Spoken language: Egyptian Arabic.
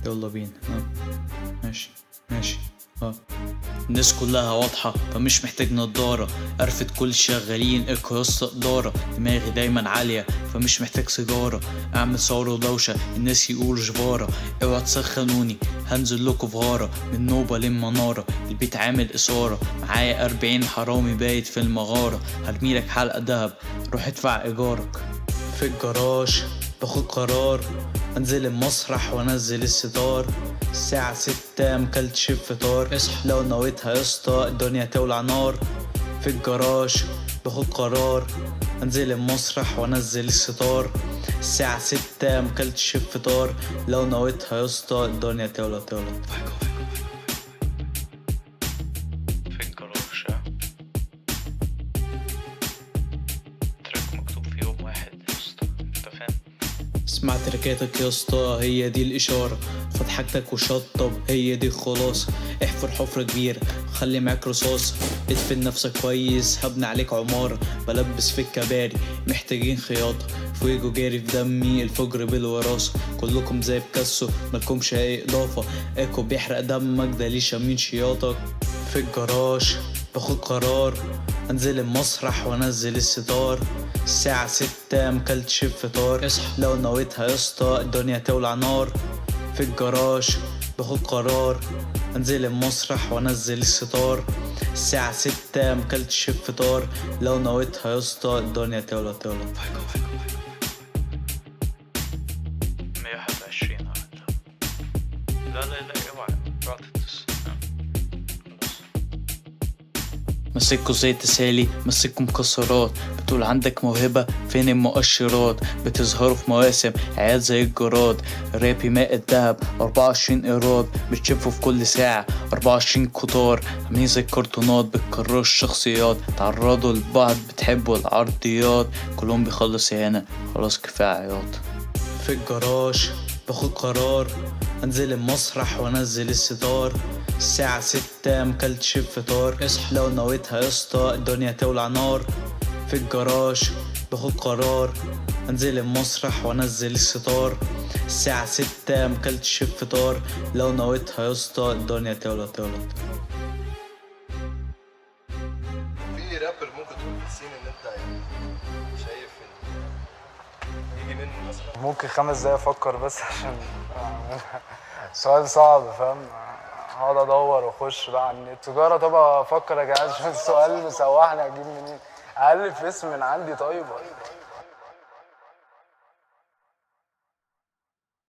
يلا بينا ها ماشي ماشي ها الناس كلها واضحة فمش محتاج نضارة قرفة كل الشغالين اكو يا اسطى إدارة دماغي دايما عالية فمش محتاج سيجارة أعمل ثورة ودوشة الناس يقولوا جبارة اوعوا تسخنوني هنزل لكم في غارة من نوبة للمنارة البيت عامل إثارة معايا أربعين حرامي بايت في المغارة هرميلك حلقة دهب روح ادفع إيجارك في الجراج باخد قرار انزل المسرح وانزل الستار الساعة ستة مكلتش الفطار اصحى لو نويتها يا اسطى الدنيا تولع نار في الجراج باخد قرار انزل المسرح وانزل الستار الساعة ستة مكلتش الفطار لو نويتها يا اسطى الدنيا تولع تولع في الجراج تراك مكتوب في يوم واحد يا اسطى انت فاهم اسمع تركاتك يا اسطى هي دي الإشارة فضحكتك وشطب هي دي الخلاصة احفر حفرة كبيرة خلي معاك رصاصة ادفن نفسك كويس هبني عليك عمارة بلبس في الكباري محتاجين خياطة فويجو جاري في دمي الفجر بالوراثة كلكم زي بكاسو مالكمش أي إضافة ايكو بيحرق دمك ده ليه شامين شياطك في الجراج باخد قرار انزل المسرح وانزل الستار الساعة ستة مكلتش الفطار اصحى لو نويتها يا اسطى الدنيا تولع نار في الجراج باخد قرار انزل المسرح وانزل الستار الساعة ستة مكلتش الفطار لو نويتها يا اسطى الدنيا تولع تولع مية واحد وعشرين لا لا لا اوعى اوعى مسكوا زي تسالي مسكوا مكسرات بتقول عندك موهبة فين المؤشرات بتظهروا في مواسم عيال زي الجراد رابي ماء الدهب أربعة وعشرين إيراد بتشوفوا في كل ساعة أربعة وعشرين قطار عاملين زي الكرتونات بتكرروا الشخصيات تعرضوا لبعض بتحبوا العرضيات كلهم بيخلص هنا خلاص كفاية عياط في الجراج باخد قرار انزل المسرح وانزل الستار الساعة ستة مكلتش الفطار اصحى لو نويتها يا اسطى الدنيا تولع نار في الجراج باخد قرار انزل المسرح وانزل الستار الساعة ستة مكلتش الفطار لو نويتها يا اسطى الدنيا تولع تولع في رابر ممكن تكون في السين ان انت يعني شايف ان يجي منه مثلا ممكن خمس دقايق افكر بس عشان سؤال صعب فاهم هقعد ادور واخش بقى على النت تجاره طبعا افكر يا جدعان عشان السؤال مسوحني اجيب منين الف اسم من عندي طيب ولا